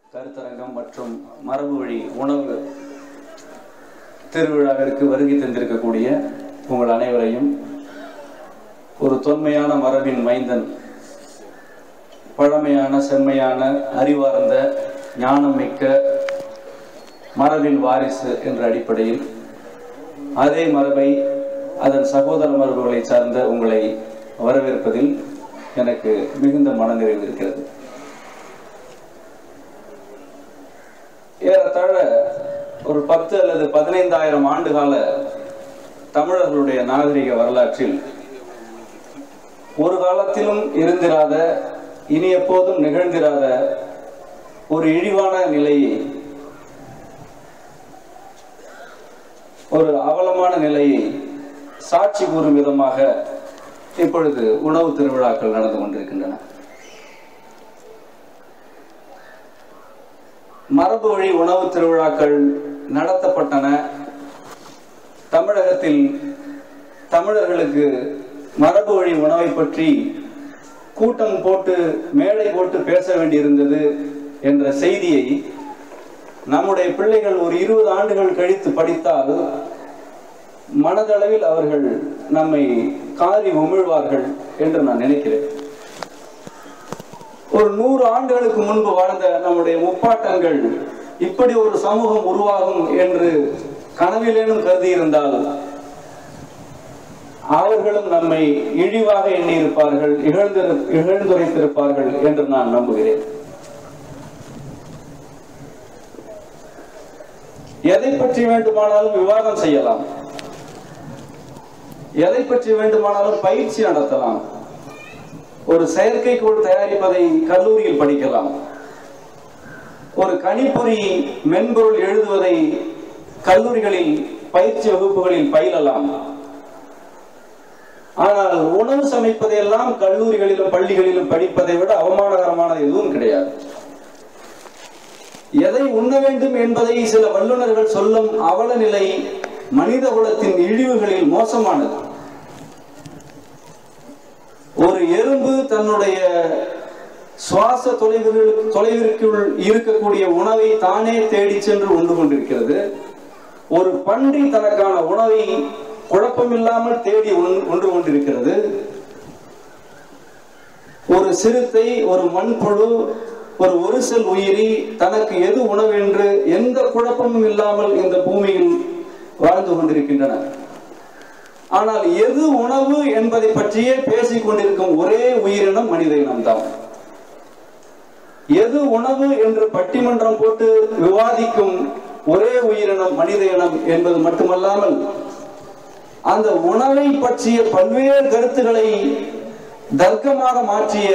கருத்தரங்கம் மற்றும் மரபு வழி உணவு திருவிழாவிற்கு வருகை தந்திருக்கக்கூடிய உங்கள் அனைவரையும் ஒரு தொன்மையான மரபின் மைந்தன் பழமையான செம்மையான அறிவார்ந்த ஞானம் மிக்க மரபின் வாரிசு என்ற அடிப்படையில் அதே மரபை அதன் சகோதர மரபுகளை சார்ந்த உங்களை வரவேற்பதில் எனக்கு மிகுந்த மனநிறைவு இருக்கிறது ஏறத்தாழ ஒரு பத்து அல்லது பதினைந்தாயிரம் ஆண்டுகால தமிழர்களுடைய நாகரிக வரலாற்றில் ஒரு காலத்திலும் இருந்திராத இனி எப்போதும் நிகழ்ந்திராத ஒரு இழிவான நிலையை ஒரு அவலமான நிலையை சாட்சி கூறும் விதமாக இப்பொழுது உணவு திருவிழாக்கள் நடந்து கொண்டிருக்கின்றன மரபு வழி உணவு திருவிழாக்கள் நடத்தப்பட்டன தமிழகத்தில் தமிழர்களுக்கு மரபு வழி உணவை பற்றி கூட்டம் போட்டு மேடை போட்டு பேச வேண்டியிருந்தது என்ற செய்தியை நம்முடைய பிள்ளைகள் ஒரு இருபது ஆண்டுகள் கழித்து படித்தால் மனதளவில் அவர்கள் நம்மை காரி உமிழ்வார்கள் என்று நான் நினைக்கிறேன் ஒரு நூறு ஆண்டுகளுக்கு முன்பு வாழ்ந்த நம்முடைய முப்பாட்டங்கள் இப்படி ஒரு சமூகம் உருவாகும் என்று கனவிலேனும் கருதி இருந்தால் அவர்களும் நம்மை இழிவாக எண்ணியிருப்பார்கள் இகழ்ந்து இகழ்ந்துரைத்திருப்பார்கள் என்று நான் நம்புகிறேன் எதை பற்றி வேண்டுமானாலும் விவாதம் செய்யலாம் எதை பற்றி வேண்டுமானாலும் பயிற்சி நடத்தலாம் ஒரு செயற்கைக்கோள் தயாரிப்பதை கல்லூரியில் படிக்கலாம் ஒரு கணிப்பொறி மென்பொருள் எழுதுவதை கல்லூரிகளில் பயிற்சி வகுப்புகளில் பயிலலாம் ஆனால் உணவு சமைப்பதையெல்லாம் கல்லூரிகளிலும் பள்ளிகளிலும் படிப்பதை விட அவமானகரமானது எதுவும் கிடையாது எதை உண்ண வேண்டும் என்பதை சில வல்லுநர்கள் சொல்லும் அவல நிலை மனித குலத்தின் இழிவுகளில் மோசமானது ஒரு எறும்பு தன்னுடைய சுவாச தொலைவுகளுக்கு தொலைவிற்குள் இருக்கக்கூடிய உணவை தானே தேடி சென்று உண்டு கொண்டிருக்கிறது ஒரு பன்றி தனக்கான உணவை குழப்பமில்லாமல் தேடி ஒன்று கொண்டிருக்கிறது ஒரு சிறுத்தை ஒரு மண்புழு ஒரு ஒரு செல் உயிரி தனக்கு எது உணவு என்று எந்த குழப்பமும் இல்லாமல் இந்த பூமியில் வாழ்ந்து கொண்டிருக்கின்றன ஆனால் எது உணவு என்பதை பற்றியே பேசிக் கொண்டிருக்கும் ஒரே உயிரினம் மனித இனம்தான் எது உணவு என்று பட்டிமன்றம் போட்டு விவாதிக்கும் ஒரே உயிரினம் மனித இனம் என்பது மட்டுமல்லாமல் அந்த உணவை பற்றிய பல்வேறு கருத்துக்களை தர்க்கமாக மாற்றிய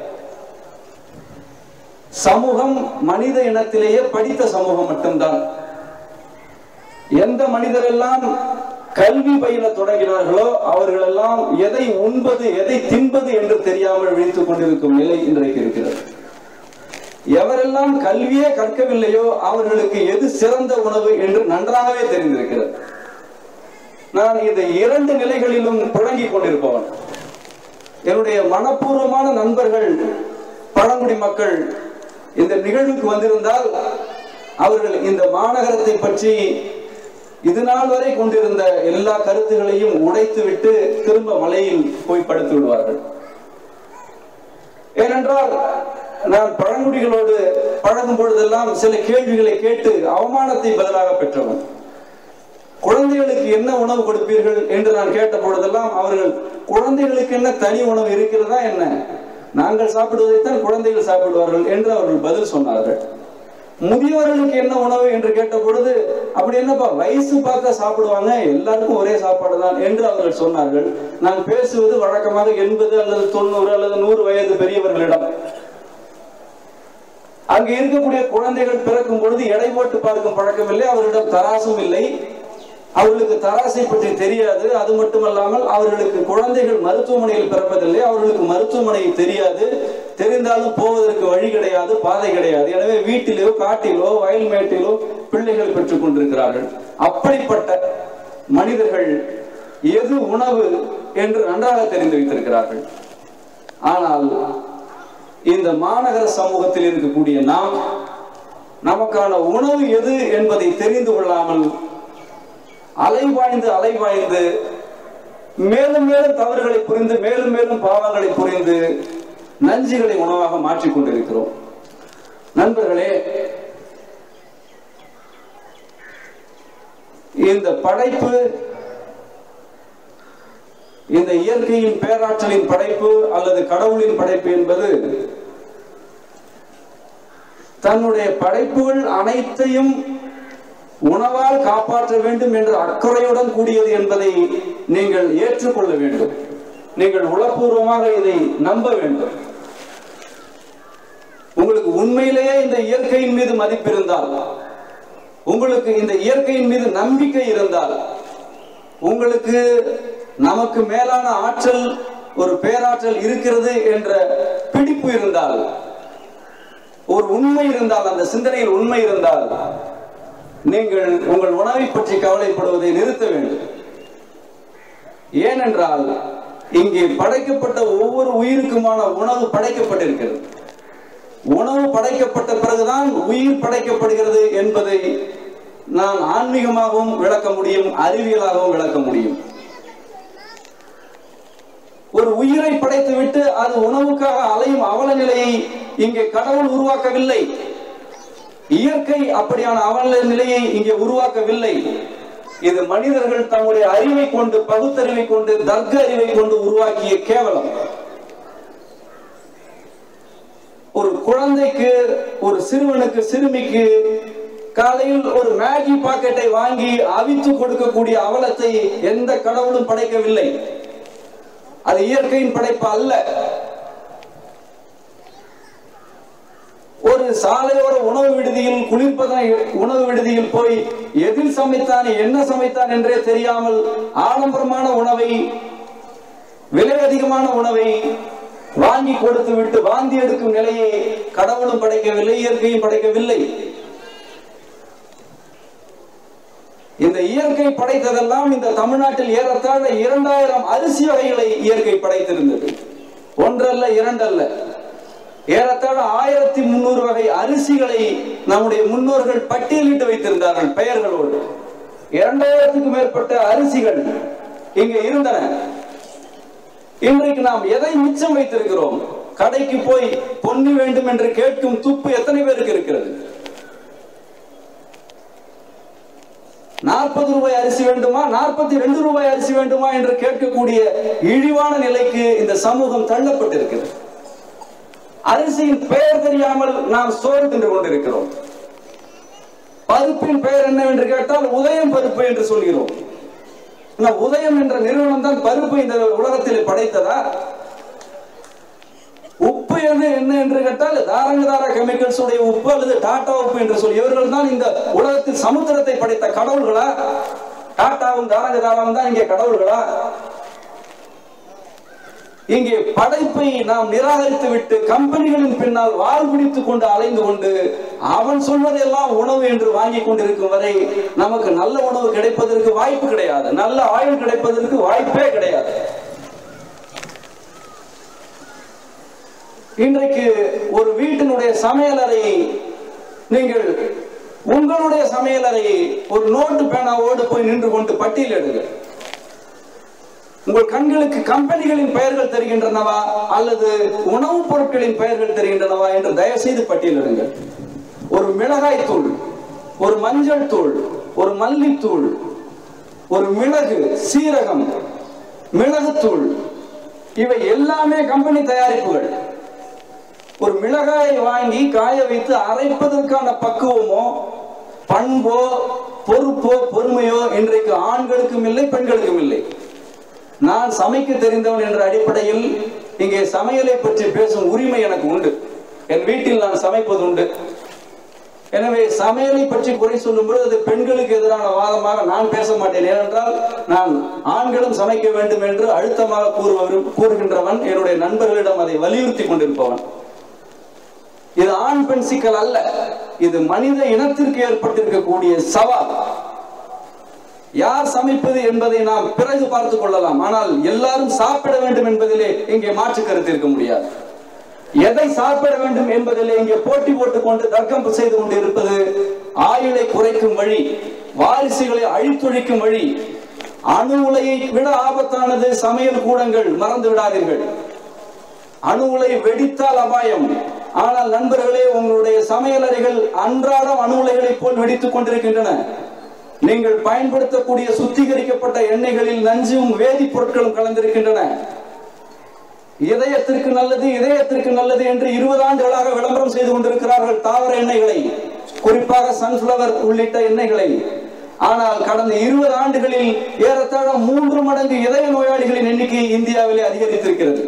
சமூகம் மனித இனத்திலேயே படித்த சமூகம் மட்டும்தான் எந்த மனிதரெல்லாம் கல்வி பயில தொடங்கினார்களோ அவர்களெல்லாம் எதை உண்பது எதை தின்பது என்று தெரியாமல் விழித்துக் கொண்டிருக்கும் நிலை இன்றைக்கு இருக்கிறது எவரெல்லாம் கல்வியே கற்கவில்லையோ அவர்களுக்கு எது சிறந்த உணவு என்று நன்றாகவே தெரிந்திருக்கிறது நான் இந்த இரண்டு நிலைகளிலும் புழங்கிக் கொண்டிருப்பவன் என்னுடைய மனப்பூர்வமான நண்பர்கள் பழங்குடி மக்கள் இந்த நிகழ்வுக்கு வந்திருந்தால் அவர்கள் இந்த மாநகரத்தை பற்றி இது நாள் வரை கொண்டிருந்த எல்லா கருத்துகளையும் உடைத்து விட்டு திரும்ப மலையில் போய் படுத்து விடுவார்கள் ஏனென்றால் நான் பழங்குடிகளோடு பழகும் பொழுதெல்லாம் சில கேள்விகளை கேட்டு அவமானத்தை பதிலாக பெற்றவன் குழந்தைகளுக்கு என்ன உணவு கொடுப்பீர்கள் என்று நான் கேட்ட பொழுதெல்லாம் அவர்கள் குழந்தைகளுக்கு என்ன தனி உணவு இருக்கிறதா என்ன நாங்கள் சாப்பிடுவதைத்தான் குழந்தைகள் சாப்பிடுவார்கள் என்று அவர்கள் பதில் சொன்னார்கள் முதியவர்களுக்கு என்ன உணவு என்று கேட்ட பொழுது அப்படி என்னப்பா வயசு பார்க்க சாப்பிடுவாங்க எல்லாருக்கும் ஒரே சாப்பாடு தான் என்று அவர்கள் சொன்னார்கள் நான் பேசுவது வழக்கமாக எண்பது அல்லது தொண்ணூறு அல்லது நூறு வயது பெரியவர்களிடம் அங்கு இருக்கக்கூடிய குழந்தைகள் பிறக்கும் பொழுது எடை போட்டு பார்க்கும் பழக்கம் இல்லை அவர்களிடம் தராசும் இல்லை அவர்களுக்கு தராசை பற்றி தெரியாது அது மட்டுமல்லாமல் அவர்களுக்கு குழந்தைகள் மருத்துவமனையில் பிறப்பதில்லை அவர்களுக்கு மருத்துவமனை தெரியாது தெரிந்தாலும் போவதற்கு வழி கிடையாது பாதை கிடையாது எனவே வீட்டிலோ காட்டிலோ வயல்மேட்டிலோ பிள்ளைகள் பெற்றுக் கொண்டிருக்கிறார்கள் அப்படிப்பட்ட மனிதர்கள் எது உணவு என்று நன்றாக தெரிந்து வைத்திருக்கிறார்கள் ஆனால் இந்த மாநகர சமூகத்தில் இருக்கக்கூடிய நாம் நமக்கான உணவு எது என்பதை தெரிந்து கொள்ளாமல் அலைவாய்ந்து அலைவாய்ந்து மேலும் மேலும் தவறுகளை புரிந்து மேலும் மேலும் பாவங்களை புரிந்து நஞ்சுகளை உணவாக மாற்றிக் கொண்டிருக்கிறோம் நண்பர்களே இந்த படைப்பு இந்த இயற்கையின் பேராற்றலின் படைப்பு அல்லது கடவுளின் படைப்பு என்பது தன்னுடைய படைப்புகள் அனைத்தையும் உணவால் காப்பாற்ற வேண்டும் என்ற அக்கறையுடன் கூடியது என்பதை நீங்கள் ஏற்றுக்கொள்ள வேண்டும் நீங்கள் உளப்பூர்வமாக இதை நம்ப வேண்டும் உங்களுக்கு உண்மையிலேயே இந்த இயற்கையின் மீது மதிப்பு இருந்தால் உங்களுக்கு இந்த இயற்கையின் மீது நம்பிக்கை இருந்தால் உங்களுக்கு நமக்கு மேலான ஆற்றல் ஒரு பேராற்றல் இருக்கிறது என்ற பிடிப்பு இருந்தால் ஒரு உண்மை இருந்தால் அந்த சிந்தனையில் உண்மை இருந்தால் நீங்கள் உங்கள் உணவை பற்றி கவலைப்படுவதை நிறுத்த வேண்டும் ஏனென்றால் இங்கே படைக்கப்பட்ட ஒவ்வொரு உயிருக்குமான உணவு படைக்கப்பட்டிருக்கிறது உணவு படைக்கப்பட்ட பிறகுதான் உயிர் படைக்கப்படுகிறது என்பதை நான் ஆன்மீகமாகவும் விளக்க முடியும் அறிவியலாகவும் விளக்க முடியும் ஒரு உயிரை படைத்துவிட்டு அது உணவுக்காக அலையும் அவல நிலையை இங்கே கடவுள் உருவாக்கவில்லை இயற்கை அப்படியான அவல நிலையை இங்கே உருவாக்கவில்லை இது மனிதர்கள் தங்களுடைய அறிவை கொண்டு பகுத்தறிவை கொண்டு தர்க்க அறிவை கொண்டு உருவாக்கிய கேவலம் ஒரு குழந்தைக்கு ஒரு சிறுவனுக்கு சிறுமிக்கு காலையில் ஒரு மேகி பாக்கெட்டை வாங்கி அவித்து கொடுக்கக்கூடிய அவலத்தை எந்த கடவுளும் படைக்கவில்லை அது இயற்கையின் படைப்பு அல்ல ஒரு சாலையோர உணவு விடுதியில் குளிர்பதன உணவு விடுதியில் போய் எதில் சமைத்தான் என்ன சமைத்தான் என்றே தெரியாமல் ஆடம்பரமான உணவை விலை அதிகமான உணவை வாங்கி கொடுத்து விட்டு வாந்தி எடுக்கும் நிலையை கடவுளும் படைக்கவில்லை இயற்கையும் படைக்கவில்லை இந்த இயற்கை படைத்ததெல்லாம் இந்த தமிழ்நாட்டில் ஏறத்தாழ இரண்டாயிரம் அரிசி வகைகளை இயற்கை படைத்திருந்தது ஒன்றல்ல இரண்டல்ல ஏறத்தாழ ஆயிரத்தி முன்னூறு வகை அரிசிகளை நம்முடைய முன்னோர்கள் பட்டியலிட்டு வைத்திருந்தார்கள் பெயர்களோடு இரண்டாயிரத்துக்கும் மேற்பட்ட அரிசிகள் இங்கே இருந்தன இன்றைக்கு நாம் எதை மிச்சம் வைத்திருக்கிறோம் கடைக்கு போய் பொன்னி வேண்டும் என்று கேட்கும் துப்பு எத்தனை பேருக்கு இருக்கிறது நாற்பது ரூபாய் அரிசி வேண்டுமா நாற்பத்தி ரெண்டு ரூபாய் அரிசி வேண்டுமா என்று கேட்கக்கூடிய இழிவான நிலைக்கு இந்த சமூகம் தள்ளப்பட்டிருக்கிறது அரிசியின் பெயர் தெரியாமல் நாம் சோறு தின்று கொண்டிருக்கிறோம் பருப்பின் பெயர் என்னவென்று கேட்டால் உதயம் பருப்பு என்று சொல்கிறோம் இந்த உதயம் என்ற நிறுவனம் தான் பருப்பு இந்த உலகத்தில் படைத்ததா உப்பு எது என்ன என்று கேட்டால் தாரங்கதார கெமிக்கல்ஸ் உடைய உப்பு அல்லது டாடா உப்பு என்று சொல்லி இவர்கள் தான் இந்த உலகத்தில் சமுத்திரத்தை படைத்த கடவுள்களா டாட்டாவும் தாரங்கதாராவும் தான் இங்கே கடவுள்களா இங்கே படைப்பை நாம் நிராகரித்து விட்டு கம்பெனிகளின் பின்னால் வாழ் பிடித்துக் கொண்டு அலைந்து கொண்டு அவன் சொல்வதெல்லாம் உணவு என்று வாங்கி கொண்டிருக்கும் வரை நமக்கு நல்ல உணவு கிடைப்பதற்கு வாய்ப்பு கிடையாது நல்ல ஆயுள் கிடைப்பதற்கு வாய்ப்பே கிடையாது இன்றைக்கு ஒரு வீட்டினுடைய சமையலறை நீங்கள் உங்களுடைய சமையலறை ஒரு நோட்டு பேனாவோடு போய் நின்று கொண்டு பட்டியலிடுங்கள் உங்கள் கண்களுக்கு கம்பெனிகளின் பெயர்கள் தெரிகின்றனவா அல்லது உணவுப் பொருட்களின் பெயர்கள் தெரிகின்றனவா என்று தயவு செய்து பட்டியலிடுங்கள் ஒரு மிளகாய் தூள் ஒரு மஞ்சள் தூள் ஒரு மல்லித்தூள் ஒரு மிளகு சீரகம் மிளகுத்தூள் இவை எல்லாமே கம்பெனி தயாரிப்புகள் ஒரு மிளகாயை வாங்கி காய வைத்து அரைப்பதற்கான பக்குவமோ பண்போ பொறுப்போ பொறுமையோ இன்றைக்கு ஆண்களுக்கும் இல்லை பெண்களுக்கும் இல்லை நான் சமைக்க தெரிந்தவன் என்ற அடிப்படையில் இங்கே சமையலை பற்றி பேசும் உரிமை எனக்கு உண்டு என் வீட்டில் நான் சமைப்பது உண்டு எனவே சமையலை பற்றி குறை சொல்லும்போது அது பெண்களுக்கு எதிரான வாதமாக நான் பேச மாட்டேன் ஏனென்றால் நான் ஆண்களும் சமைக்க வேண்டும் என்று அழுத்தமாக கூறுவரும் கூறுகின்றவன் என்னுடைய நண்பர்களிடம் அதை வலியுறுத்தி கொண்டிருப்பவன் இது ஆண் பெண் சிக்கல் அல்ல இது மனித இனத்திற்கு ஏற்பட்டிருக்கக்கூடிய சவால் யார் சமைப்பது என்பதை நாம் பிறகு பார்த்துக் கொள்ளலாம் ஆனால் எல்லாரும் சாப்பிட வேண்டும் என்பதிலே இங்கே மாற்று கருத்து இருக்க முடியாது எதை சாப்பிட வேண்டும் என்பதில் இங்கே போட்டி போட்டுக் கொண்டு தர்க்கம் செய்து கொண்டு இருப்பது ஆயுளை குறைக்கும் வழி வாரிசுகளை அழித்தொழிக்கும் வழி அணு உலையை விட ஆபத்தானது சமையல் கூடங்கள் மறந்து விடாதீர்கள் அணு உலை வெடித்தால் அபாயம் ஆனால் நண்பர்களே உங்களுடைய சமையலறைகள் அன்றாடம் அணு உலைகளைப் போல் வெடித்துக் கொண்டிருக்கின்றன நீங்கள் பயன்படுத்தக்கூடிய சுத்திகரிக்கப்பட்ட எண்ணெய்களில் நஞ்சும் வேதிப்பொருட்களும் கலந்திருக்கின்றன இதயத்திற்கு நல்லது இதயத்திற்கு நல்லது என்று இருபது ஆண்டுகளாக விளம்பரம் செய்து கொண்டிருக்கிறார்கள் தாவர எண்ணெய்களை குறிப்பாக சன்ஃபிளவர் உள்ளிட்ட எண்ணெய்களை ஆனால் கடந்த இருபது ஆண்டுகளில் ஏறத்தாழ மூன்று மடங்கு இதய நோயாளிகளின் எண்ணிக்கை இந்தியாவிலே அதிகரித்திருக்கிறது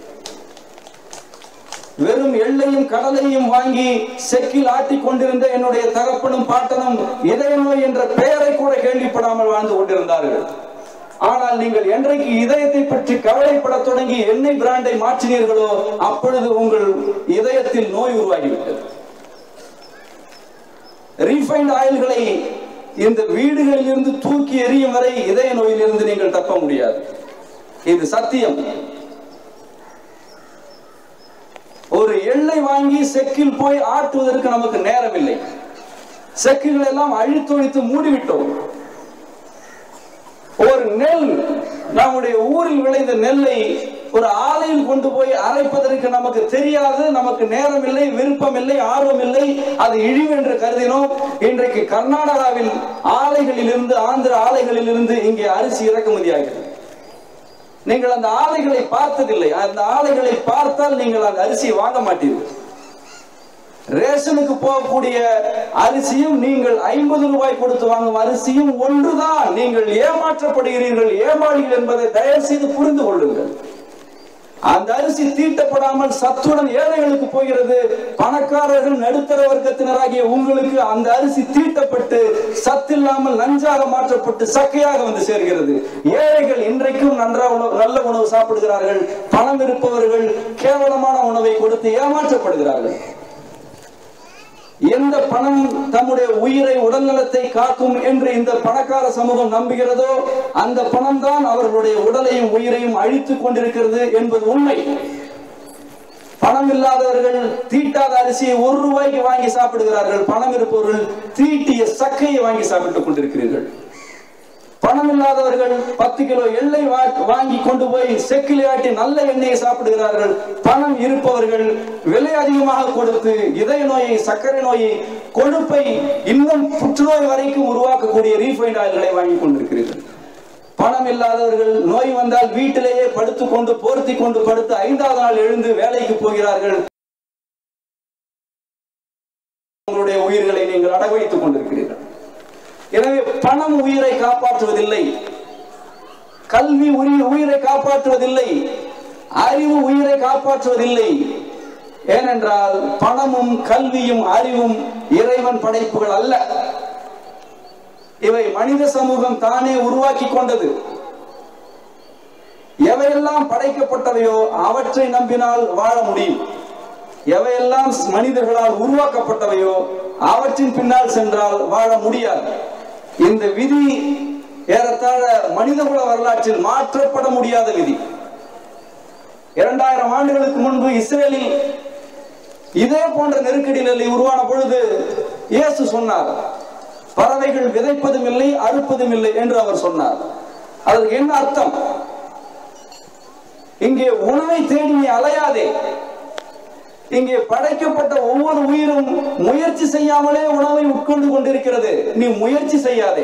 வெறும் எள்ளையும் கடலையும் வாங்கி செக்கில் ஆட்டிக் கொண்டிருந்த என்னுடைய தகப்பனும் பாட்டனும் இதய நோய் என்ற பெயரை கூட கேள்விப்படாமல் வாழ்ந்து கொண்டிருந்தார்கள் ஆனால் நீங்கள் என்றைக்கு இதயத்தை பற்றி கவலைப்பட தொடங்கி எண்ணெய் பிராண்டை மாற்றினீர்களோ அப்பொழுது உங்கள் இதயத்தில் நோய் உருவாகிவிட்டது ரீஃபைண்ட் ஆயில்களை இந்த வீடுகளில் இருந்து தூக்கி எறியும் வரை இதய நோயிலிருந்து நீங்கள் தப்ப முடியாது இது சத்தியம் ஒரு எள்ளை வாங்கி செக்கில் போய் ஆட்டுவதற்கு நமக்கு நேரம் இல்லை செக்குகள் எல்லாம் அழித்தொழித்து மூடிவிட்டோம் ஒரு நெல் நம்முடைய ஊரில் விளைந்த நெல்லை ஒரு ஆலையில் கொண்டு போய் அரைப்பதற்கு நமக்கு தெரியாது நமக்கு நேரம் இல்லை விருப்பம் இல்லை ஆர்வம் இல்லை அது இழிவு என்று கருதினோம் இன்றைக்கு கர்நாடகாவில் ஆலைகளில் இருந்து ஆந்திர ஆலைகளில் இருந்து இங்கே அரிசி இறக்குமதி ஆகிறது நீங்கள் அந்த ஆலைகளை பார்த்ததில்லை அந்த ஆலைகளை பார்த்தால் நீங்கள் அந்த அரிசியை வாங்க மாட்டீர்கள் ரேஷனுக்கு போகக்கூடிய அரிசியும் நீங்கள் ஐம்பது ரூபாய் கொடுத்து வாங்கும் அரிசியும் ஒன்றுதான் நீங்கள் ஏமாற்றப்படுகிறீர்கள் ஏமாளிகள் என்பதை தயவு செய்து புரிந்து கொள்ளுங்கள் அந்த அரிசி தீட்டப்படாமல் சத்துடன் ஏழைகளுக்கு போகிறது பணக்காரர்கள் நடுத்தர வர்க்கத்தினராகிய உங்களுக்கு அந்த அரிசி தீட்டப்பட்டு சத்தில்லாமல் நஞ்சாக மாற்றப்பட்டு சக்கையாக வந்து சேர்கிறது ஏழைகள் இன்றைக்கும் நன்றாக உணவு நல்ல உணவு சாப்பிடுகிறார்கள் பணம் இருப்பவர்கள் கேவலமான உணவை கொடுத்து ஏமாற்றப்படுகிறார்கள் எந்த பணம் தம்முடைய உயிரை உடல்நலத்தை காக்கும் என்று இந்த பணக்கார சமூகம் நம்புகிறதோ அந்த பணம் தான் அவர்களுடைய உடலையும் உயிரையும் அழித்துக் கொண்டிருக்கிறது என்பது உண்மை பணம் இல்லாதவர்கள் தீட்டாத அரிசியை ஒரு ரூபாய்க்கு வாங்கி சாப்பிடுகிறார்கள் பணம் இருப்பவர்கள் தீட்டிய சக்கையை வாங்கி சாப்பிட்டுக் கொண்டிருக்கிறீர்கள் பணம் இல்லாதவர்கள் பத்து கிலோ எண்ணெய் வா- வாங்கி கொண்டு போய் செக்கில் ஆட்டி நல்ல எண்ணெயை சாப்பிடுகிறார்கள் பணம் இருப்பவர்கள் விலை அதிகமாக கொடுத்து இதய நோயை சர்க்கரை நோயை கொழுப்பை இன்னும் புற்றுநோய் வரைக்கும் உருவாக்கக்கூடிய ரீஃபைண்ட் ஆயில்களை வாங்கி கொண்டிருக்கிறீர்கள் பணம் இல்லாதவர்கள் நோய் வந்தால் வீட்டிலேயே படுத்துக் கொண்டு போர்த்தி கொண்டு படுத்து ஐந்தாவது நாள் எழுந்து வேலைக்கு போகிறார்கள் உங்களுடைய உயிர்களை நீங்கள் அடகு வைத்துக் கொண்டிருக்கிறீர்கள் எனவே பணம் உயிரை காப்பாற்றுவதில்லை கல்வி உரி- உயிரை காப்பாற்றுவதில்லை அறிவு உயிரை காப்பாற்றுவதில்லை ஏனென்றால் பணமும் கல்வியும் அறிவும் இறைவன் படைப்புகள் அல்ல இவை மனித சமூகம் தானே உருவாக்கி கொண்டது எவையெல்லாம் படைக்கப்பட்டவையோ அவற்றை நம்பினால் வாழ முடியும் எவையெல்லாம் மனிதர்களால் உருவாக்கப்பட்டவையோ அவற்றின் பின்னால் சென்றால் வாழ முடியாது இந்த விதி ஏறத்தாழ மனிதகுல வரலாற்றில் மாற்றப்பட முடியாத விதி இரண்டாயிரம் ஆண்டுகளுக்கு முன்பு இஸ்ரேலில் இதே போன்ற நெருக்கடி நிலை உருவான பொழுது இயேசு சொன்னார் பறவைகள் விதைப்பதும் இல்லை அறுப்பதும் இல்லை என்று அவர் சொன்னார் அதற்கு என்ன அர்த்தம் இங்கே உணவை தேடி நீ அலையாதே இங்கே படைக்கப்பட்ட ஒவ்வொரு உயிரும் முயற்சி செய்யாமலே உணவை உட்கொண்டு கொண்டிருக்கிறது நீ முயற்சி செய்யாதே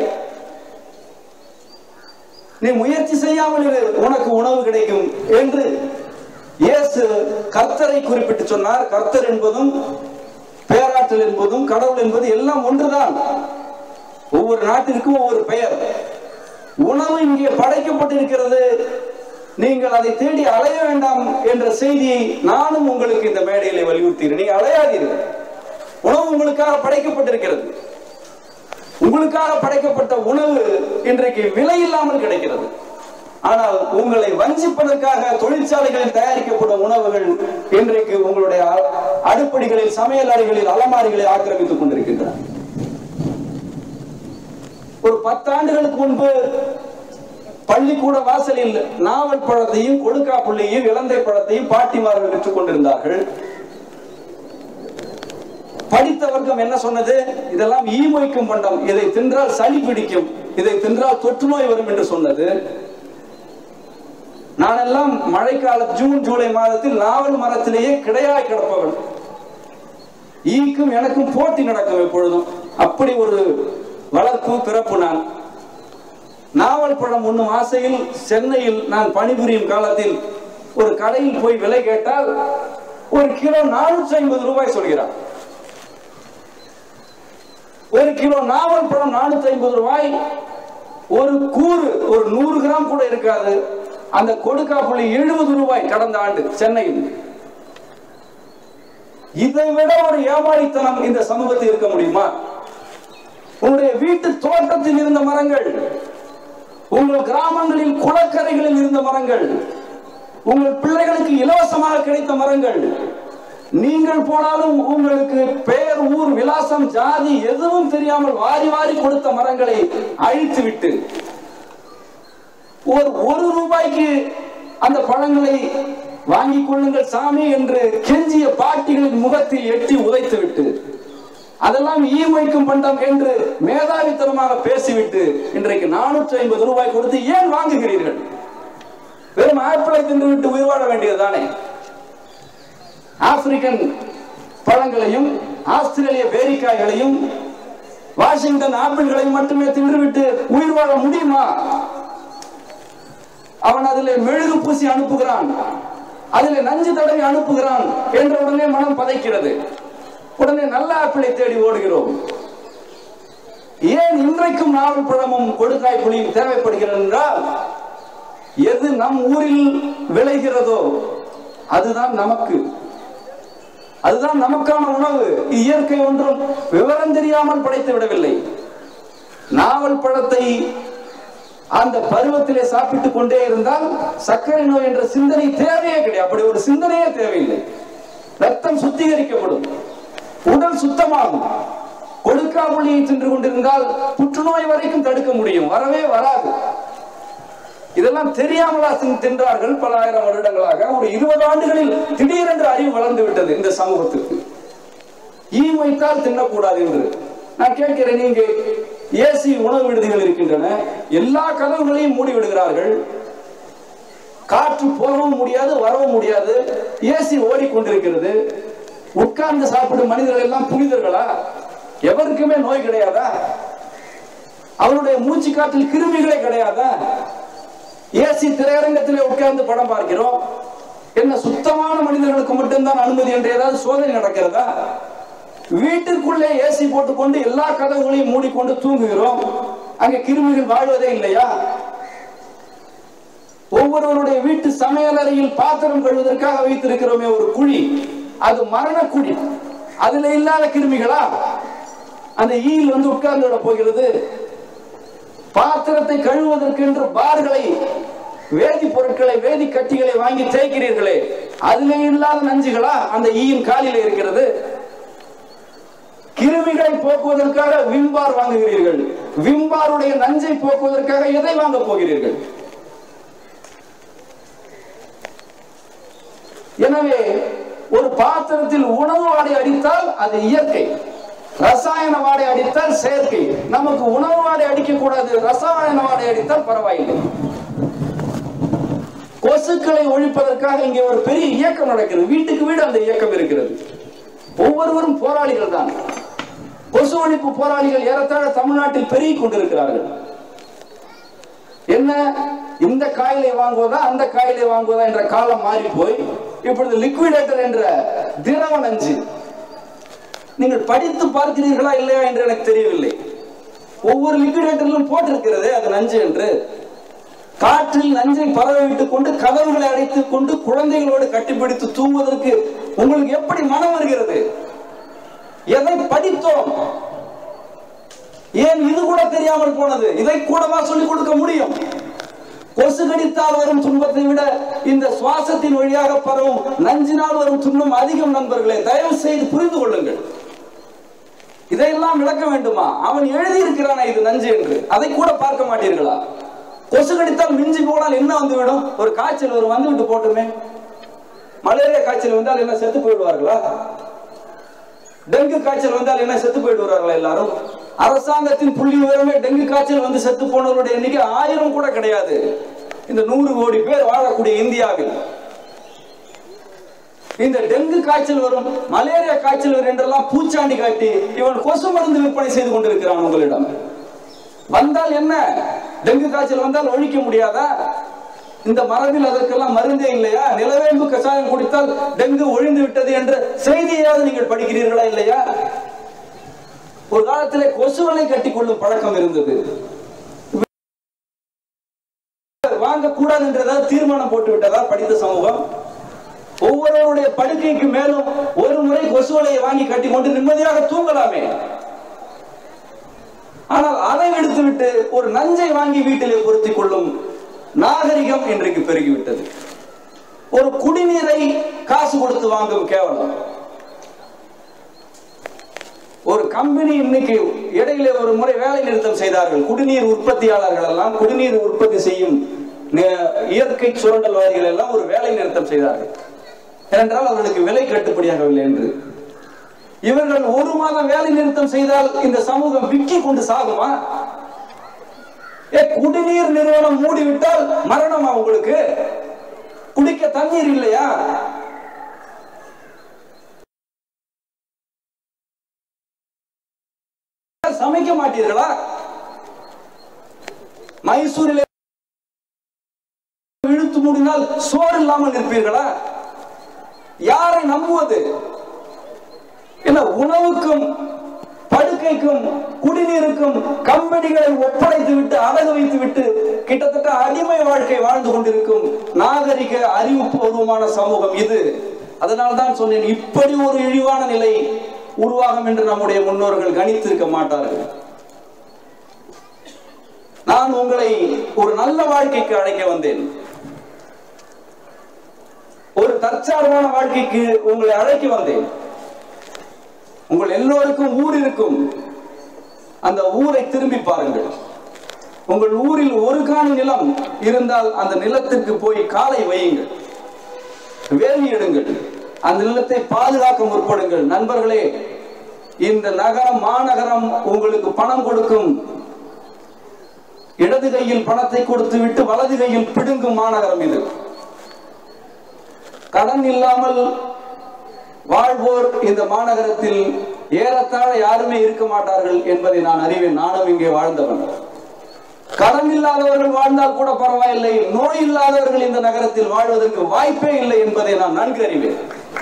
நீ முயற்சி செய்யாமல் இரு உனக்கு உணவு கிடைக்கும் என்று இயேசு கர்த்தரை குறிப்பிட்டு சொன்னார் கர்த்தர் என்பதும் பேராற்றல் என்பதும் கடவுள் என்பது எல்லாம் ஒன்றுதான் ஒவ்வொரு நாட்டிற்கும் ஒவ்வொரு பெயர் உணவு இங்கே படைக்கப்பட்டிருக்கிறது நீங்கள் அதை தேடி அலைய வேண்டாம் என்ற செய்தியை நானும் உங்களுக்கு இந்த மேடையிலே வலியுறுத்துகிறேன் நீங்க அலையாதீர்கள் உணவு உங்களுக்காக படைக்கப்பட்டிருக்கிறது உங்களுக்காக படைக்கப்பட்ட உணவு இன்றைக்கு விலை இல்லாமல் கிடைக்கிறது ஆனால் உங்களை வஞ்சிப்பதற்காக தொழிற்சாலைகளில் தயாரிக்கப்படும் உணவுகள் இன்றைக்கு உங்களுடைய அ- அடுப்படிகளில் சமையல் அறைகளில் அலமாரிகளில் ஆக்கிரமித்துக் கொண்டிருக்கின்றன ஒரு பத்தாண்டுகளுக்கு முன்பு பள்ளிக்கூட வாசலில் நாவல் பழத்தையும் கொடுக்கா புள்ளையும் இலந்தை பழத்தையும் பாட்டிமார்கள் விற்றுக் கொண்டிருந்தார்கள் படித்த வர்க்கம் என்ன சொன்னது இதெல்லாம் ஈமொய்க்கும் பண்டம் இதை தின்றால் சளி பிடிக்கும் இதை தின்றால் தொற்று நோய் வரும் என்று சொன்னது நானெல்லாம் மழைக்கால ஜூன் ஜூலை மாதத்தில் நாவல் மரத்திலேயே கிடையாய் கிடப்பவன் ஈக்கும் எனக்கும் போட்டி நடக்கும் எப்பொழுதும் அப்படி ஒரு வளர்ப்பு பிறப்பு நான் நாவல் பழம் உண்ணும் ஆசையில் சென்னையில் நான் பணிபுரியும் காலத்தில் ஒரு கடையில் போய் விலை கேட்டால் ஒரு கிலோ நானூற்றி ஐம்பது ரூபாய் சொல்கிறார் ஒரு கிலோ நாவல் பழம் நானூத்தி ஐம்பது ரூபாய் ஒரு கூறு ஒரு நூறு கிராம் கூட இருக்காது அந்த கொடுக்காப்புள்ளி எழுபது ரூபாய் கடந்த ஆண்டு சென்னையில் இதை விட ஒரு ஏமாளித்தனம் இந்த சமூகத்தில் இருக்க முடியுமா உங்களுடைய வீட்டு தோட்டத்தில் இருந்த மரங்கள் உங்கள் கிராமங்களில் குளக்கரைகளில் இருந்த மரங்கள் உங்கள் பிள்ளைகளுக்கு இலவசமாக கிடைத்த மரங்கள் நீங்கள் போனாலும் உங்களுக்கு பெயர் ஊர் விலாசம் ஜாதி எதுவும் தெரியாமல் வாரி வாரி கொடுத்த மரங்களை அழித்து விட்டு ஒரு ஒரு ரூபாய்க்கு அந்த பழங்களை வாங்கிக் கொள்ளுங்கள் சாமி என்று கெஞ்சிய பாட்டிகளின் முகத்தில் எட்டி உதைத்து விட்டு அதெல்லாம் ஈமைக்கும் பண்டம் என்று மேதாவித்தனமாக பேசிவிட்டு இன்றைக்கு நானூற்றி ஐம்பது ரூபாய் கொடுத்து ஏன் வாங்குகிறீர்கள் வெறும் ஆப்பிளை தின்று விட்டு உயிர் வாழ வேண்டியதுதானே ஆப்பிரிக்கன் பழங்களையும் ஆஸ்திரேலிய பேரிக்காய்களையும் வாஷிங்டன் ஆப்பிள்களையும் மட்டுமே தின்றுவிட்டு உயிர் வாழ முடியுமா அவன் அதிலே மெழுகு பூசி அனுப்புகிறான் அதிலே நஞ்சு தடவி அனுப்புகிறான் என்ற உடனே மனம் பதைக்கிறது உடனே நல்ல ஆப்பிளை தேடி ஓடுகிறோம் ஏன் இன்றைக்கும் நாவல் பழமும் கொடுக்காய் புளியும் தேவைப்படுகிறது என்றால் எது நம் ஊரில் விளைகிறதோ அதுதான் நமக்கு அதுதான் நமக்கான உணவு இயற்கை ஒன்றும் விவரம் தெரியாமல் படைத்து விடவில்லை நாவல் பழத்தை அந்த பருவத்திலே சாப்பிட்டுக் கொண்டே இருந்தால் சர்க்கரை நோய் என்ற சிந்தனை தேவையே கிடையாது அப்படி ஒரு சிந்தனையே தேவையில்லை ரத்தம் சுத்திகரிக்கப்படும் உடல் சுத்தமாகும் கொடுக்காமொழியை தின்று கொண்டிருந்தால் புற்றுநோய் வரைக்கும் தடுக்க முடியும் வரவே வராது இதெல்லாம் தெரியாமலா தின்- தின்றார்கள் பல ஆயிரம் வருடங்களாக ஒரு இருபது ஆண்டுகளில் திடீரென்று அறிவு வளர்ந்து விட்டது இந்த சமூகத்துக்கு ஈ வைத்தால் தின்னக்கூடாது என்று நான் கேட்கிறேன் நீங்க ஏசி உணவு விடுதிகள் இருக்கின்றன எல்லா கதவுகளையும் மூடி விடுகிறார்கள் காற்று போகவும் முடியாது வரவும் முடியாது ஏசி ஓடிக்கொண்டிருக்கிறது உட்கார்ந்து சாப்பிடும் மனிதர்கள் எல்லாம் புனிதர்களா எவருக்குமே நோய் கிடையாதா அவருடைய மூச்சு காற்றில் கிருமிகளே கிடையாதா ஏசி திரையரங்கத்திலே உட்கார்ந்து படம் பார்க்கிறோம் என்ன சுத்தமான மனிதர்களுக்கு மட்டும்தான் அனுமதி என்று ஏதாவது சோதனை நடக்கிறதா வீட்டிற்குள்ளே ஏசி போட்டுக்கொண்டு எல்லா கதவுகளையும் மூடிக்கொண்டு தூங்குகிறோம் அங்கே கிருமிகள் வாழ்வதே இல்லையா ஒவ்வொருவருடைய வீட்டு சமையலறையில் பாத்திரம் கழுவதற்காக வைத்திருக்கிறோமே ஒரு குழி அது மரண குழி அதுல இல்லாத கிருமிகளா அந்த ஈல் வந்து உட்கார்ந்து விட போகிறது பாத்திரத்தை கழுவுவதற்கு என்று பார்களை வேதி பொருட்களை வேதி கட்டிகளை வாங்கி தேய்க்கிறீர்களே அதிலே இல்லாத நஞ்சுகளா அந்த ஈயின் காலிலே இருக்கிறது கிருமிகளை போக்குவதற்காக விம்பார் வாங்குகிறீர்கள் விம்பாருடைய நஞ்சை போக்குவதற்காக எதை வாங்க போகிறீர்கள் எனவே ஒரு பாத்திரத்தில் உணவு வாடை அடித்தால் அது இயற்கை ரசாயன வாடை அடித்தால் செயற்கை நமக்கு உணவு வாடை அடிக்க கூடாது ரசாயன வாடை அடித்தால் பரவாயில்லை கொசுக்களை ஒழிப்பதற்காக இங்கே ஒரு பெரிய இயக்கம் நடக்கிறது வீட்டுக்கு வீடு அந்த இயக்கம் இருக்கிறது ஒவ்வொருவரும் போராளிகள் தான் கொசு ஒழிப்பு போராளிகள் ஏறத்தாழ தமிழ்நாட்டில் பெருகிக் கொண்டிருக்கிறார்கள் என்ன இந்த காயிலை வாங்குவதா அந்த காயிலை வாங்குவதா என்ற காலம் மாறி போய் இப்பொழுது லிக்விடேட்டர் என்ற திரவ நஞ்சு நீங்கள் படித்து பார்க்கிறீர்களா இல்லையா என்று எனக்கு தெரியவில்லை ஒவ்வொரு லிக்விடேட்டரிலும் போட்டிருக்கிறது அது நஞ்சு என்று காற்றில் நஞ்சை பரவ விட்டுக் கொண்டு கதவுகளை அடைத்துக் கொண்டு குழந்தைகளோடு கட்டிப்பிடித்து தூங்குவதற்கு உங்களுக்கு எப்படி மனம் வருகிறது எதை படித்தோம் ஏன் இது கூட தெரியாமல் போனது இதை கூடவா சொல்லிக் கொடுக்க முடியும் கொசு கடித்தால் வரும் துன்பத்தை விட இந்த சுவாசத்தின் வழியாக பரவும் நஞ்சினால் வரும் துன்பம் அதிகம் நண்பர்களே தயவு செய்து புரிந்து கொள்ளுங்கள் இதையெல்லாம் விளக்க வேண்டுமா அவன் எழுதி இருக்கிறானே இது நஞ்சு என்று அதை கூட பார்க்க மாட்டீர்களா கொசு கடித்தால் மிஞ்சி போனால் என்ன வந்துவிடும் ஒரு காய்ச்சல் ஒரு வந்து விட்டு போட்டுமே மலேரியா காய்ச்சல் வந்தால் என்ன செத்து போயிடுவார்களா டெங்கு காய்ச்சல் வந்தால் என்ன செத்து போயிட்டு வர்றாங்களா எல்லாரும் அரசாங்கத்தின் புள்ளி விவரமே டெங்கு காய்ச்சல் வந்து செத்து போனவருடைய எண்ணிக்கை ஆயிரம் கூட கிடையாது இந்த நூறு கோடி பேர் வாழக்கூடிய இந்தியாவில் இந்த டெங்கு காய்ச்சல் வரும் மலேரியா காய்ச்சல் வரும் என்றெல்லாம் பூச்சாண்டி காட்டி இவன் கொசு மருந்து விற்பனை செய்து கொண்டிருக்கிறான் உங்களிடம் வந்தால் என்ன டெங்கு காய்ச்சல் வந்தால் ஒழிக்க முடியாதா இந்த மரபில் அதற்கெல்லாம் மருந்தே இல்லையா நிலவேம்பு கஷாயம் குடித்தால் டெங்கு ஒழிந்து விட்டது என்ற செய்தியாவது நீங்கள் படிக்கிறீர்களா இல்லையா ஒரு காலத்திலே கொசுவலை கட்டிக்கொள்ளும் பழக்கம் இருந்தது வாங்கக்கூடாது என்றதாவது தீர்மானம் போட்டு விட்டதா படித்த சமூகம் ஒவ்வொருவருடைய படுக்கைக்கு மேலும் ஒரு முறை கொசுவலையை வாங்கி கட்டி கொண்டு நிம்மதியாக தூங்கலாமே ஆனால் அதை விடுத்துவிட்டு ஒரு நஞ்சை வாங்கி வீட்டிலே பொருத்திக் கொள்ளும் நாகரிகம் இன்றைக்கு பெருகிவிட்டது ஒரு குடிநீரை காசு கொடுத்து வாங்கும் கேவலம் ஒரு கம்பெனி இன்னைக்கு இடையிலே ஒரு முறை வேலை நிறுத்தம் செய்தார்கள் குடிநீர் உற்பத்தியாளர்கள் எல்லாம் குடிநீர் உற்பத்தி செய்யும் நே- இயற்கை சுரண்டல்வாதிகள் எல்லாம் ஒரு வேலை நிறுத்தம் செய்தார்கள் ஏனென்றால் அவர்களுக்கு விலை கட்டுப்படியாகவில்லை என்று இவர்கள் ஒரு மாதம் வேலை நிறுத்தம் செய்தால் இந்த சமூகம் விக்கி கொண்டு சாகுமா ஏ குடிநீர் நிறுவனம் மூடிவிட்டால் மரணமா உங்களுக்கு குடிக்க தண்ணீர் இல்லையா சமைக்க மாட்டீர்களா மைசூரில் இழுத்து மூடினால் சோறு இல்லாமல் இருப்பீர்களா யாரை நம்புவது இல்ல உணவுக்கும் படுக்கைக்கும் குடிநீருக்கும் கம்பெனிகளை ஒப்படைத்து விட்டு அடகு வைத்து விட்டு கிட்டத்தட்ட அடிமை வாழ்க்கை வாழ்ந்து கொண்டிருக்கும் நாகரிக அறிவுபூர்வமான சமூகம் இது அதனால்தான் சொன்னேன் இப்படி ஒரு இழிவான நிலை உருவாகும் என்று நம்முடைய முன்னோர்கள் கணித்திருக்க மாட்டார்கள் நான் உங்களை ஒரு நல்ல வாழ்க்கைக்கு அழைக்க வந்தேன் ஒரு தற்சார்பான வாழ்க்கைக்கு உங்களை அழைக்க வந்தேன் உங்கள் எல்லோருக்கும் ஊர் இருக்கும் அந்த ஊரை திரும்பி பாருங்கள் உங்கள் ஊரில் ஒரு காணி நிலம் இருந்தால் அந்த நிலத்திற்கு போய் காலை வையுங்கள் வேலி எடுங்கள் அந்த நிலத்தை பாதுகாக்க முற்படுங்கள் நண்பர்களே இந்த நகரம் மாநகரம் உங்களுக்கு பணம் கொடுக்கும் இடது கையில் பணத்தை கொடுத்து விட்டு வலது கையில் பிடுங்கும் மாநகரம் இது கடன் இல்லாமல் வாழ்வோர் இந்த மாநகரத்தில் ஏறத்தாழ யாருமே இருக்க மாட்டார்கள் என்பதை நான் அறிவேன் நானும் இங்கே வாழ்ந்தவன் கடன் இல்லாதவர்கள் வாழ்ந்தால் கூட பரவாயில்லை நோய் இல்லாதவர்கள் இந்த நகரத்தில் வாழ்வதற்கு வாய்ப்பே இல்லை என்பதை நான் நன்கு அறிவேன்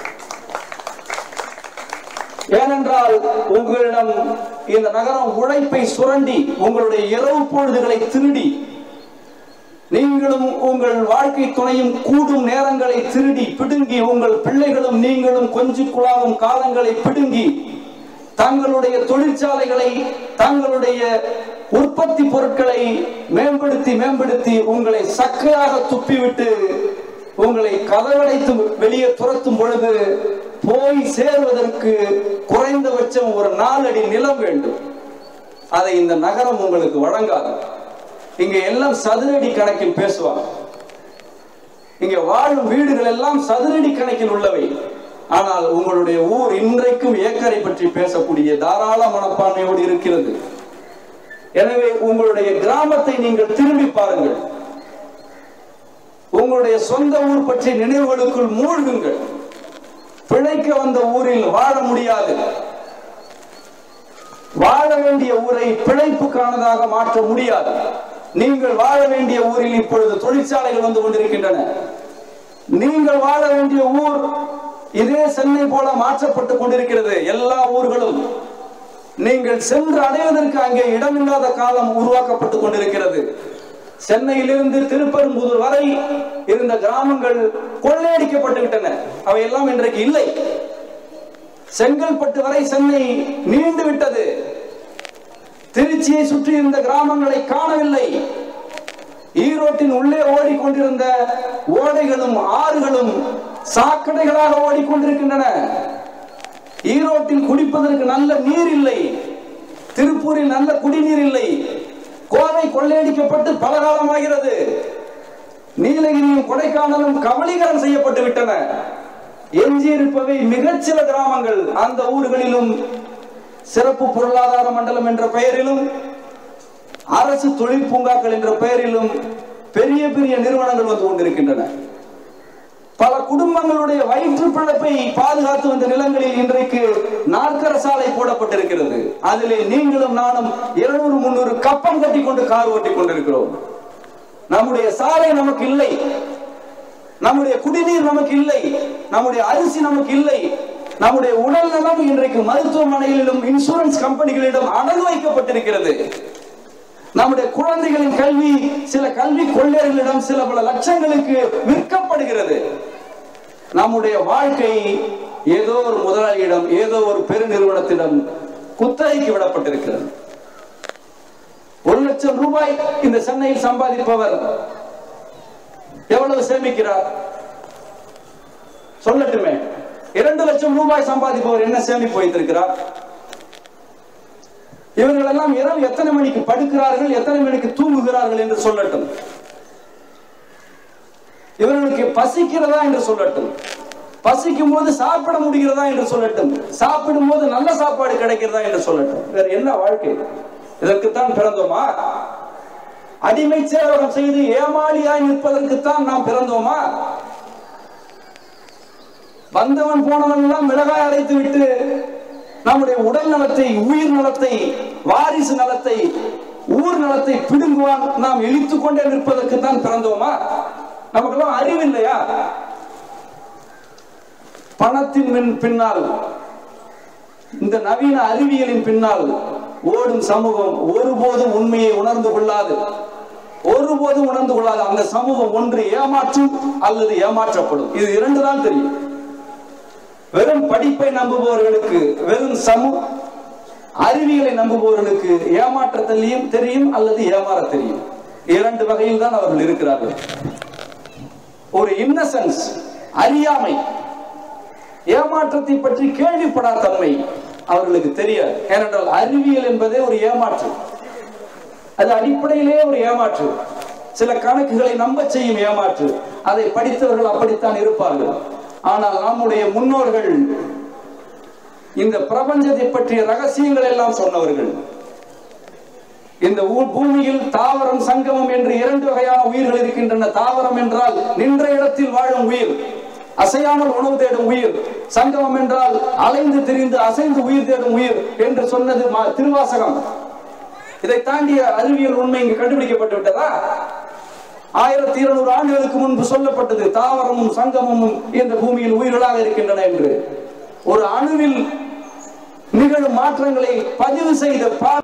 ஏனென்றால் உங்களிடம் இந்த நகரம் உழைப்பை சுரண்டி உங்களுடைய இரவு பொழுதுகளை திருடி நீங்களும் உங்கள் வாழ்க்கை துணையும் கூடும் நேரங்களை திருடி பிடுங்கி உங்கள் பிள்ளைகளும் நீங்களும் கொஞ்சி குழாவும் காலங்களை பிடுங்கி தங்களுடைய தொழிற்சாலைகளை தங்களுடைய உற்பத்தி பொருட்களை மேம்படுத்தி மேம்படுத்தி உங்களை சக்கையாக துப்பிவிட்டு உங்களை கதவடைத்து வெளியே துரத்தும் பொழுது போய் சேர்வதற்கு குறைந்தபட்சம் ஒரு நாலடி நிலம் வேண்டும் அதை இந்த நகரம் உங்களுக்கு வழங்காது இங்க எல்லாம் சதுரடி கணக்கில் பேசுவாங்க இங்க வாழும் வீடுகள் எல்லாம் சதுரடி கணக்கில் உள்ளவை ஆனால் உங்களுடைய ஊர் இன்றைக்கும் ஏக்கரை பற்றி பேசக்கூடிய தாராள மனப்பான்மையோடு இருக்கிறது எனவே உங்களுடைய கிராமத்தை நீங்கள் திரும்பி பாருங்கள் உங்களுடைய சொந்த ஊர் பற்றி நினைவுகளுக்குள் மூழ்குங்கள் பிழைக்க வந்த ஊரில் வாழ முடியாது வாழ வேண்டிய ஊரை பிழைப்புக்கானதாக மாற்ற முடியாது நீங்கள் வாழ வேண்டிய ஊரில் இப்பொழுது தொழிற்சாலைகள் வந்து கொண்டிருக்கின்றன நீங்கள் வாழ வேண்டிய ஊர் இதே சென்னை போல மாற்றப்பட்டுக் கொண்டிருக்கிறது எல்லா ஊர்களும் நீங்கள் சென்று அடைவதற்கு அங்கே இடமில்லாத காலம் உருவாக்கப்பட்டுக் கொண்டிருக்கிறது சென்னையிலிருந்து திருப்பெரும்புதூர் வரை இருந்த கிராமங்கள் கொள்ளையடிக்கப்பட்டு விட்டன அவையெல்லாம் இன்றைக்கு இல்லை செங்கல்பட்டு வரை சென்னை நீண்டு விட்டது திருச்சியை சுற்றி இருந்த கிராமங்களை காணவில்லை ஈரோட்டின் உள்ளே ஓடிக்கொண்டிருந்த ஓடைகளும் ஆறுகளும் சாக்கடைகளாக ஓடிக்கொண்டிருக்கின்றன ஈரோட்டில் குடிப்பதற்கு நல்ல நீர் இல்லை திருப்பூரில் நல்ல குடிநீர் இல்லை கோவை கொள்ளையடிக்கப்பட்டு பல காலமாகிறது நீலகிரியும் கொடைக்கானலும் கபலீகரம் செய்யப்பட்டு விட்டன எஞ்சியிருப்பவை மிகச்சில கிராமங்கள் அந்த ஊர்களிலும் சிறப்பு பொருளாதார மண்டலம் என்ற பெயரிலும் அரசு தொழில் பூங்காக்கள் என்ற பெயரிலும் பெரிய பெரிய நிறுவனங்கள் வந்து கொண்டிருக்கின்றன பல குடும்பங்களுடைய வயிற்று பிழப்பை பாதுகாத்து வந்த நிலங்களில் இன்றைக்கு நாற்கர சாலை போடப்பட்டிருக்கிறது அதிலே நீங்களும் நானும் இருநூறு முன்னூறு கப்பம் கட்டி கொண்டு கார் ஓட்டி கொண்டிருக்கிறோம் நம்முடைய சாலை நமக்கு இல்லை நம்முடைய குடிநீர் நமக்கு இல்லை நம்முடைய அரிசி நமக்கு இல்லை நம்முடைய உடல் நலம் இன்றைக்கு மருத்துவமனைகளிலும் இன்சூரன்ஸ் கம்பெனிகளிடம் அடகு வைக்கப்பட்டிருக்கிறது நம்முடைய குழந்தைகளின் கல்வி சில கல்வி கொள்ளையர்களிடம் சில பல லட்சங்களுக்கு விற்கப்படுகிறது நம்முடைய வாழ்க்கை ஏதோ ஒரு முதலாளியிடம் ஏதோ ஒரு பெருநிறுவனத்திடம் குத்தகைக்கு விடப்பட்டிருக்கிறது ஒரு லட்சம் ரூபாய் இந்த சென்னையில் சம்பாதிப்பவர் எவ்வளவு சேமிக்கிறார் சொல்லட்டுமே இரண்டு லட்சம் ரூபாய் சம்பாதிப்பவர் என்ன சேமிப்பு வைத்திருக்கிறார் இவர்கள் எல்லாம் இரவு எத்தனை மணிக்கு படுக்கிறார்கள் எத்தனை மணிக்கு தூங்குகிறார்கள் என்று சொல்லட்டும் இவர்களுக்கு பசிக்கிறதா என்று சொல்லட்டும் பசிக்கும் போது சாப்பிட முடிகிறதா என்று சொல்லட்டும் சாப்பிடும் போது நல்ல சாப்பாடு கிடைக்கிறதா என்று சொல்லட்டும் வேற என்ன வாழ்க்கை இதற்குத்தான் பிறந்தோமா அடிமை சேவகம் செய்து ஏமாளியாய் நிற்பதற்குத்தான் நாம் பிறந்தோமா வந்தவன் போனவன் எல்லாம் மிளகாய் அரைத்து விட்டு நம்முடைய உடல் நலத்தை உயிர் நலத்தை வாரிசு நலத்தை ஊர் நலத்தை பிடுங்குவான் நாம் இழித்துக் கொண்டே நிற்பதற்கு தான் பிறந்தோமா நமக்கெல்லாம் அறிவு இல்லையா பணத்தின் பின் பின்னால் இந்த நவீன அறிவியலின் பின்னால் ஓடும் சமூகம் ஒருபோதும் உண்மையை உணர்ந்து கொள்ளாது ஒருபோதும் உணர்ந்து கொள்ளாது அந்த சமூகம் ஒன்று ஏமாற்றும் அல்லது ஏமாற்றப்படும் இது இரண்டு தான் தெரியும் வெறும் படிப்பை நம்புபவர்களுக்கு வெறும் சமூ அறிவியலை நம்புபவர்களுக்கு ஏமாற்றத்திலையும் தெரியும் அல்லது ஏமாற தெரியும் இரண்டு வகையில் தான் அவர்கள் இருக்கிறார்கள் ஒரு இன்னசென்ஸ் அறியாமை ஏமாற்றத்தை பற்றி கேள்விப்படாத தன்மை அவர்களுக்கு தெரியாது ஏனென்றால் அறிவியல் என்பதே ஒரு ஏமாற்று அது அடிப்படையிலே ஒரு ஏமாற்று சில கணக்குகளை நம்ப செய்யும் ஏமாற்று அதை படித்தவர்கள் அப்படித்தான் இருப்பார்கள் ஆனால் நம்முடைய முன்னோர்கள் இந்த பிரபஞ்சத்தை பற்றிய ரகசியங்கள் எல்லாம் சொன்னவர்கள் இந்த ஊ- பூமியில் தாவரம் சங்கமம் என்று இரண்டு வகையான உயிர்கள் இருக்கின்றன தாவரம் என்றால் நின்ற இடத்தில் வாழும் உயிர் அசையாமல் உணவு தேடும் உயிர் சங்கமம் என்றால் அலைந்து திரிந்து அசைந்து உயிர் தேடும் உயிர் என்று சொன்னது மா- திருவாசகம் இதை தாண்டிய அறிவியல் உண்மை இங்கு கண்டுபிடிக்கப்பட்டு விட்டதா ஆயிரத்தி இருநூறு ஆண்டுகளுக்கு முன்பு சொல்லப்பட்டது தாவரமும் சங்கமமும் இந்த பூமியில் உயிர்களாக இருக்கின்றன என்று ஒரு அணுவில் நிகழும் மாற்றங்களை பதிவு செய்த பா